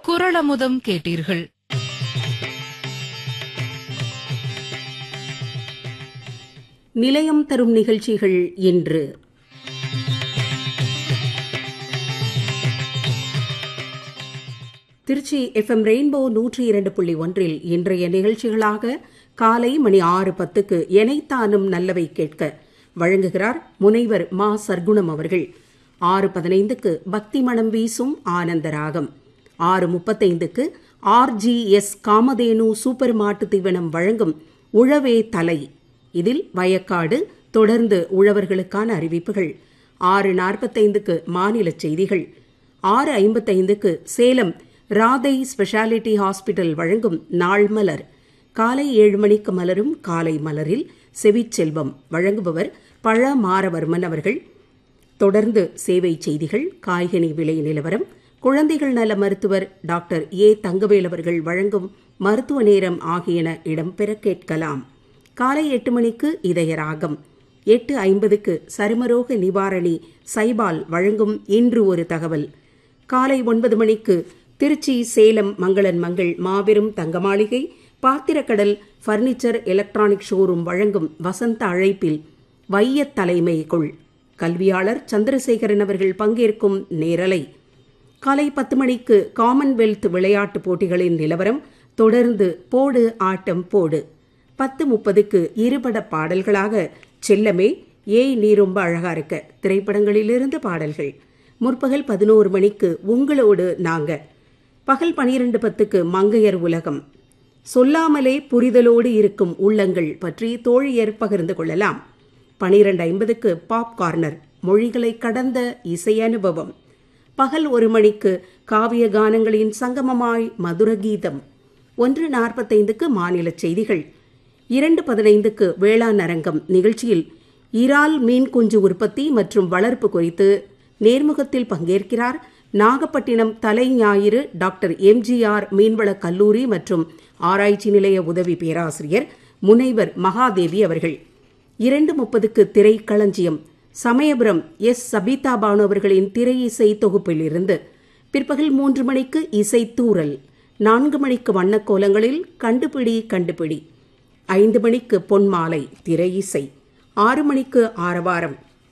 குரளமுதம் கேட்டீர்கள் நிலையம் தரும் நிகழ்ச்சிகள் இன்று திருச்சி எஃப்எம் ரெயின்போ நூற்றி இரண்டு புள்ளி ஒன்றில் இன்றைய நிகழ்ச்சிகளாக காலை மணி ஆறு பத்துக்கு எனைத்தானும் நல்லவை கேட்க வழங்குகிறார் முனைவர் மா சர்க்குணம் அவர்கள் ஆறு பதினைந்துக்கு பக்தி மணம் வீசும் ஆனந்த ராகம் ஆறு முப்பத்தைந்துக்கு ஆர்ஜிஎஸ் காமதேனு சூப்பர் மாட்டு தீவனம் வழங்கும் உழவே தலை இதில் வயக்காடு தொடர்ந்து உழவர்களுக்கான அறிவிப்புகள் ஆறு நாற்பத்தைந்துக்கு மாநில செய்திகள் ஆறு ஐம்பத்தைந்துக்கு சேலம் ராதை ஸ்பெஷாலிட்டி ஹாஸ்பிட்டல் வழங்கும் நாள் மலர் காலை ஏழு மணிக்கு மலரும் காலை மலரில் செவிச்செல்வம் வழங்குபவர் பழ மாரவர்மன் அவர்கள் தொடர்ந்து சேவை செய்திகள் காய்கனி விலை நிலவரம் குழந்தைகள் நல மருத்துவர் டாக்டர் ஏ தங்கவேல் அவர்கள் வழங்கும் மருத்துவ நேரம் ஆகியன இடம்பெற கேட்கலாம் காலை எட்டு மணிக்கு இதயராகம் எட்டு ஐம்பதுக்கு சருமரோக நிவாரணி சைபால் வழங்கும் இன்று ஒரு தகவல் காலை ஒன்பது மணிக்கு திருச்சி சேலம் மங்களன் மங்கள் மாபெரும் தங்க மாளிகை பாத்திரக்கடல் பர்னிச்சர் எலக்ட்ரானிக் ஷோரூம் வழங்கும் வசந்த அழைப்பில் வையத் தலைமை கொள் கல்வியாளர் சந்திரசேகரன் அவர்கள் பங்கேற்கும் நேரலை காலை பத்து மணிக்கு காமன்வெல்த் விளையாட்டுப் போட்டிகளின் நிலவரம் தொடர்ந்து போடு ஆட்டம் போடு பத்து முப்பதுக்கு இருபட பாடல்களாக செல்லமே ஏய் நீ ரொம்ப அழகா இருக்க திரைப்படங்களிலிருந்து பாடல்கள் முற்பகல் பதினோரு மணிக்கு உங்களோடு நாங்க பகல் பனிரெண்டு பத்துக்கு மங்கையர் உலகம் சொல்லாமலே புரிதலோடு இருக்கும் உள்ளங்கள் பற்றி தோழியர் பகிர்ந்து கொள்ளலாம் பனிரெண்டு ஐம்பதுக்கு பாப் கார்னர் மொழிகளை கடந்த இசை அனுபவம் பகல் ஒரு மணிக்கு காவிய கானங்களின் சங்கமமாய் மதுர கீதம் ஒன்று நாற்பத்தைந்துக்கு மாநில செய்திகள் இரண்டு பதினைந்துக்கு வேளாண் அரங்கம் நிகழ்ச்சியில் இறால் மீன் குஞ்சு உற்பத்தி மற்றும் வளர்ப்பு குறித்து நேர்முகத்தில் பங்கேற்கிறார் நாகப்பட்டினம் தலை ஞாயிறு டாக்டர் எம்ஜிஆர் மீன்வள கல்லூரி மற்றும் ஆராய்ச்சி நிலைய உதவி பேராசிரியர் முனைவர் மகாதேவி அவர்கள் இரண்டு முப்பதுக்கு திரைக்களஞ்சியம் சமயபுரம் எஸ் சபிதா பானு அவர்களின் திரை இசை தொகுப்பிலிருந்து பிற்பகல் மூன்று மணிக்கு இசை தூரல் நான்கு மணிக்கு வண்ணக்கோலங்களில் கண்டுபிடி கண்டுபிடி ஐந்து மணிக்கு பொன்மாலை திரை இசை ஆறு மணிக்கு ஆரவாரம்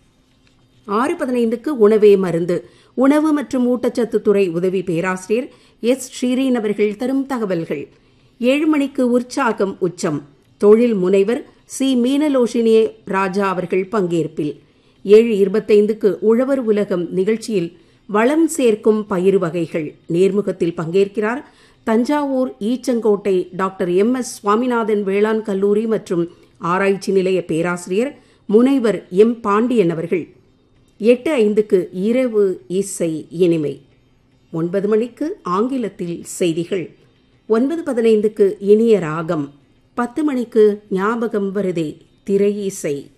ஆறு பதினைந்துக்கு உணவே மருந்து உணவு மற்றும் ஊட்டச்சத்து துறை உதவி பேராசிரியர் எஸ் ஸ்ரீரீன் அவர்கள் தரும் தகவல்கள் ஏழு மணிக்கு உற்சாகம் உச்சம் தொழில் முனைவர் சி மீனலோஷினியே ராஜா அவர்கள் பங்கேற்பில் ஏழு இருபத்தைந்துக்கு உழவர் உலகம் நிகழ்ச்சியில் வளம் சேர்க்கும் பயிர் வகைகள் நேர்முகத்தில் பங்கேற்கிறார் Thanjavur Eachangottai doctor M S Swaminathan வேளாண் கல்லூரி மற்றும் ஆராய்ச்சி நிலைய பேராசிரியர் முனைவர் எம் பாண்டியன் அவர்கள் எட்டு ஐந்துக்கு இரவு இசை இனிமை ஒன்பது மணிக்கு ஆங்கிலத்தில் செய்திகள் ஒன்பது பதினைந்துக்கு இனிய ராகம் பத்து மணிக்கு ஞாபகம் வருதே திரை இசை